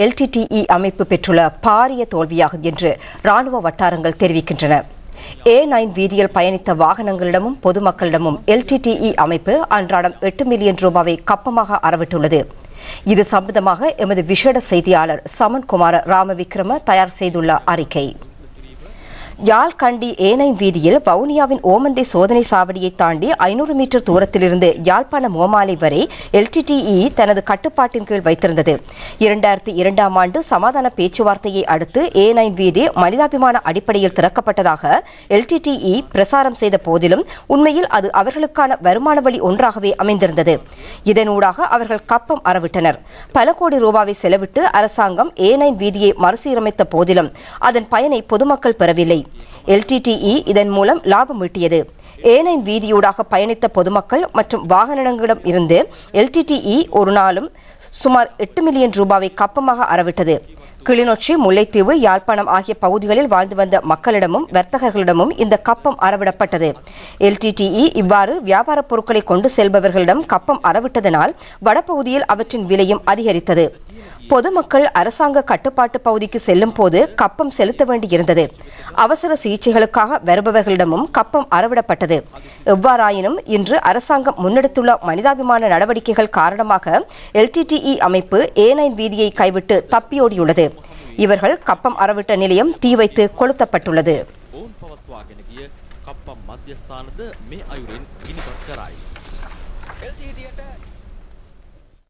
LTTE அமைப்பு பெற்றுள்ள பாரிய தோல்வியாகும் என்று ராணுவ வட்டாரங்கள் தெரிவிக்கின்றன ஏ நைன் வீதியில் பயணித்த வாகனங்களிடமும் பொதுமக்களிடமும் எல்டிடிஇ அமைப்பு அன்றாடம் எட்டு மில்லியன் ரூபாவை கப்பமாக அறவிட்டுள்ளது இது சம்பந்தமாக எமது விசேட செய்தியாளர் சமன்குமார ராமவிக்ரம தயார் செய்துள்ள அறிக்கை யாழ் கண்டி ஏனைம் வீதியில் வவுனியாவின் ஓமந்தை சோதனை சாவடியை தாண்டி ஐநூறு மீட்டர் தூரத்திலிருந்து யாழ்ப்பாண மோமாலை வரை எல்டிடிஇ தனது கட்டுப்பாட்டின் கீழ் வைத்திருந்தது இரண்டாயிரத்தி இரண்டாம் ஆண்டு சமாதான பேச்சுவார்த்தையை அடுத்து ஏ நைன் வீதி மனிதாபிமான அடிப்படையில் திறக்கப்பட்டதாக எல்டிடிஇ பிரசாரம் செய்த போதிலும் உண்மையில் அது அவர்களுக்கான வருமான வழி ஒன்றாகவே அமைந்திருந்தது இதனூடாக அவர்கள் கப்பம் அறவிட்டனர் பல கோடி ரூபாவை செலவிட்டு அரசாங்கம் ஏ நைன் வீதியை மறுசீரமைத்த போதிலும் அதன் பயனை பொதுமக்கள் பெறவில்லை எல்டிடிஇ இதன் மூலம் லாபம் ஈட்டியது ஏனைன் வீதியூடாக பயணித்த பொதுமக்கள் மற்றும் வாகனங்களிடம் இருந்து எல்டிடிஇ ஒரு நாளும் சுமார் எட்டு மில்லியன் ரூபாவை கப்பமாக அறவிட்டது கிளிநொச்சி முல்லைத்தீவு யாழ்ப்பாணம் ஆகிய பகுதிகளில் வாழ்ந்து வந்த மக்களிடமும் வர்த்தகர்களிடமும் இந்த கப்பம் அறவிடப்பட்டது எல்டிடிஇ இவ்வாறு வியாபாரப் பொருட்களை கொண்டு செல்பவர்களிடம் கப்பம் அறவிட்டதனால் வடபகுதியில் அவற்றின் விலையும் அதிகரித்தது பொதுமக்கள் அரசாங்க கட்டுப்பாட்டு பகுதிக்கு செல்லும் போது கப்பம் செலுத்த வேண்டியிருந்தது அவசர சிகிச்சைகளுக்காக வருபவர்களிடமும் கப்பம் அறவிடப்பட்டது எவ்வாறாயினும் இன்று அரசாங்கம் முன்னெடுத்துள்ள மனிதாபிமான நடவடிக்கைகள் காரணமாக எல்டிடிஇ அமைப்பு ஏ நைன் வீதியை கைவிட்டு தப்பியோடியுள்ளது இவர்கள் கப்பம் அறவிட்ட நிலையம் தீ வைத்து கொளுத்தப்பட்டுள்ளது ඔවුන් පවත්වාගෙන ගිය කප්පම් මධ්‍යස්ථානද මේ අයුරින් ගිනිපත් කරයි. එල්ටීටියට